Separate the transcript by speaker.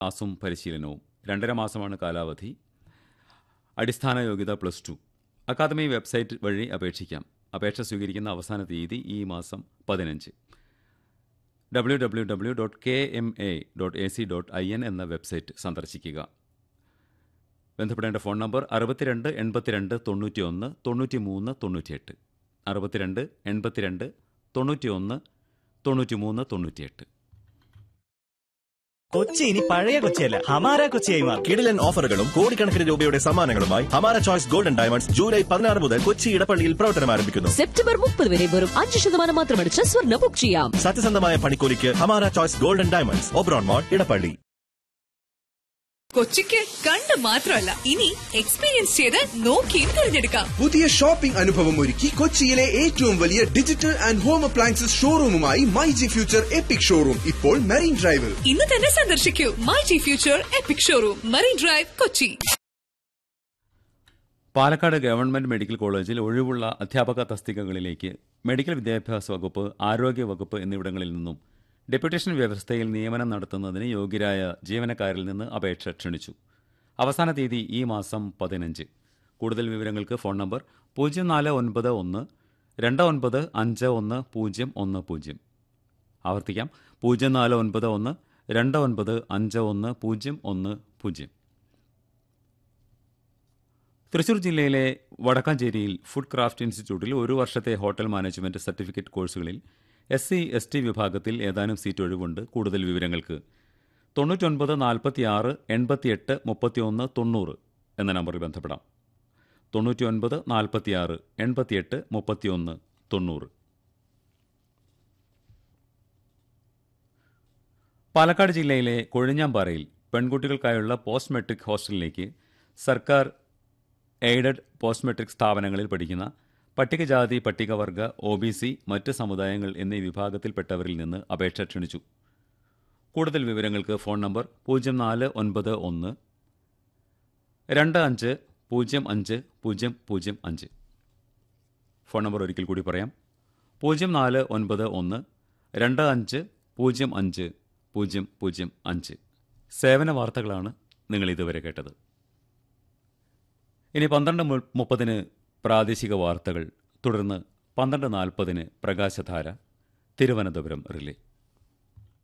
Speaker 1: ക്ലാസും പരിശീലനവും രണ്ടര മാസമാണ് കാലാവധി അടിസ്ഥാന യോഗ്യത പ്ലസ് ടു അക്കാദമി വെബ്സൈറ്റ് വഴി അപേക്ഷിക്കാം അപേക്ഷ സ്വീകരിക്കുന്ന അവസാന തീയതി ഈ മാസം പതിനഞ്ച് W W W dot K M A dot A C dot I N എന്ന വെബ്സൈറ്റ് സന്ദർശിക്കുക ബന്ധപ്പെടേണ്ട ഫോൺ നമ്പർ അറുപത്തിരണ്ട് എൺപത്തിരണ്ട് തൊണ്ണൂറ്റി ഒന്ന് തൊണ്ണൂറ്റി മൂന്ന് തൊണ്ണൂറ്റിയെട്ട് അറുപത്തിരണ്ട് എൺപത്തിരണ്ട് തൊണ്ണൂറ്റി ഒന്ന് തൊണ്ണൂറ്റി മൂന്ന് തൊണ്ണൂറ്റിയെട്ട്
Speaker 2: കൊച്ചി ഇനി പഴയ കൊച്ചിയല്ല ഹമാര കൊച്ചിയായി മാറും
Speaker 3: കിടിലൻ ഓഫറുകളും കോടിക്കണക്കിന് രൂപയുടെ സമ്മാനങ്ങളുമായി ഹമാര ചോയ്സ് ഗോൾഡൻ ഡയമണ്ട്സ് ജൂലൈ പതിനാറ് മുതൽ കൊച്ചി ഇടപ്പള്ളിയിൽ പ്രവർത്തനം ആരംഭിക്കുന്നു
Speaker 4: സെപ്റ്റംബർ മുപ്പത് വരെ വെറും അഞ്ച് ശതമാനം മാത്രമടിച്ച് സ്വർണ്ണ ബുക്ക് ചെയ്യാം
Speaker 3: സത്യസന്ധമായ പണിക്കൂലിക്ക് Hamara choice golden diamonds Oberon mall Edappally
Speaker 5: കൊച്ചിക്ക് കണ്ട് മാത്രമല്ല ഇനി എക്സ്പീരിയൻസ് ചെയ്ത് നോക്കിയും തിരഞ്ഞെടുക്കാം
Speaker 6: പുതിയ ഷോപ്പിംഗ് അനുഭവം ഒരുക്കി കൊച്ചിയിലെ ഏറ്റവും വലിയ ഡിജിറ്റൽ ആൻഡ് ഹോം അപ്ലയൻസസ് ഷോറൂമുമായി my G future epic showroom ഇപ്പോൾ മെറീൻ ഡ്രൈവിൽ
Speaker 5: ഇന്ന് തന്നെ സന്ദർശിക്കൂ my G future epic showroom marine drive Kochi
Speaker 1: Palakkad government medical കോളേജിൽ ഒഴിവുള്ള അധ്യാപക തസ്തികകളിലേക്ക് മെഡിക്കൽ വിദ്യാഭ്യാസ വകുപ്പ് ആരോഗ്യ വകുപ്പ് എന്നിവിടങ്ങളിൽ നിന്നും ഡെപ്യൂട്ടേഷൻ വ്യവസ്ഥയിൽ നിയമനം നടത്തുന്നതിന് യോഗ്യരായ ജീവനക്കാരിൽ നിന്ന് അപേക്ഷ ക്ഷണിച്ചു അവസാന തീയതി ഈ മാസം പതിനഞ്ച് കൂടുതൽ വിവരങ്ങൾക്ക് ഫോൺ നമ്പർ പൂജ്യം നാല് ഒൻപത് ഒന്ന് രണ്ട് ഒൻപത് അഞ്ച് ഒന്ന് പൂജ്യം ഒന്ന് പൂജ്യം ആവർത്തിക്കാം പൂജ്യം നാല് ഒൻപത് ഒന്ന് രണ്ട് ഒൻപത് അഞ്ച് ഒന്ന് പൂജ്യം ഒന്ന് പൂജ്യം തൃശൂർ ജില്ലയിലെ വടക്കാഞ്ചേരിയിൽ ഫുഡ് ക്രാഫ്റ്റ് ഇൻസ്റ്റിറ്റ്യൂട്ടിൽ ഒരു വർഷത്തെ ഹോട്ടൽ മാനേജ്മെന്റ് സർട്ടിഫിക്കറ്റ് കോഴ്സുകളിൽ എസ് സി എസ് ടി വിഭാഗത്തിൽ ഏതാനും സീറ്റ് ഒഴിവുണ്ട് കൂടുതൽ വിവരങ്ങൾക്ക് തൊണ്ണൂറ്റൊൻപത് നാൽപ്പത്തി ആറ് എൺപത്തിയെട്ട് മുപ്പത്തിയൊന്ന് തൊണ്ണൂറ് എന്ന നമ്പറിൽ ബന്ധപ്പെടാം തൊണ്ണൂറ്റിയൊൻപത് നാൽപ്പത്തിയാറ് എൺപത്തിയെട്ട് മുപ്പത്തിയൊന്ന് തൊണ്ണൂറ് പാലക്കാട് ജില്ലയിലെ കൊഴിഞ്ഞാമ്പാറയിൽ പെൺകുട്ടികൾക്കായുള്ള പോസ്റ്റ് മെട്രിക് ഹോസ്റ്റലിലേക്ക് സർക്കാർ എയ്ഡഡ് പോസ്റ്റ് മെട്രിക് സ്ഥാപനങ്ങളിൽ പഠിക്കുന്ന പട്ടികജാതി പട്ടികവർഗ ഒ ബി സി മറ്റ് സമുദായങ്ങൾ എന്നീ വിഭാഗത്തിൽപ്പെട്ടവരിൽ നിന്ന് അപേക്ഷ ക്ഷണിച്ചു കൂടുതൽ വിവരങ്ങൾക്ക് ഫോൺ നമ്പർ പൂജ്യം നാല് ഒൻപത് ഒന്ന് രണ്ട് അഞ്ച് പൂജ്യം അഞ്ച് പൂജ്യം പൂജ്യം അഞ്ച് ഫോൺ നമ്പർ ഒരിക്കൽ കൂടി പറയാം പൂജ്യം നാല് ഒൻപത് ഒന്ന് രണ്ട് അഞ്ച് പൂജ്യം അഞ്ച് പൂജ്യം പൂജ്യം അഞ്ച് സേവന വാർത്തകളാണ് നിങ്ങൾ ഇതുവരെ കേട്ടത് ഇനി പന്ത്രണ്ട് മു- മുപ്പതിന് പ്രാദേശിക വാർത്തകൾ തുടർന്ന് പന്ത്രണ്ട് നാൽപ്പതിന് പ്രകാശധാര തിരുവനന്തപുരം റിലേ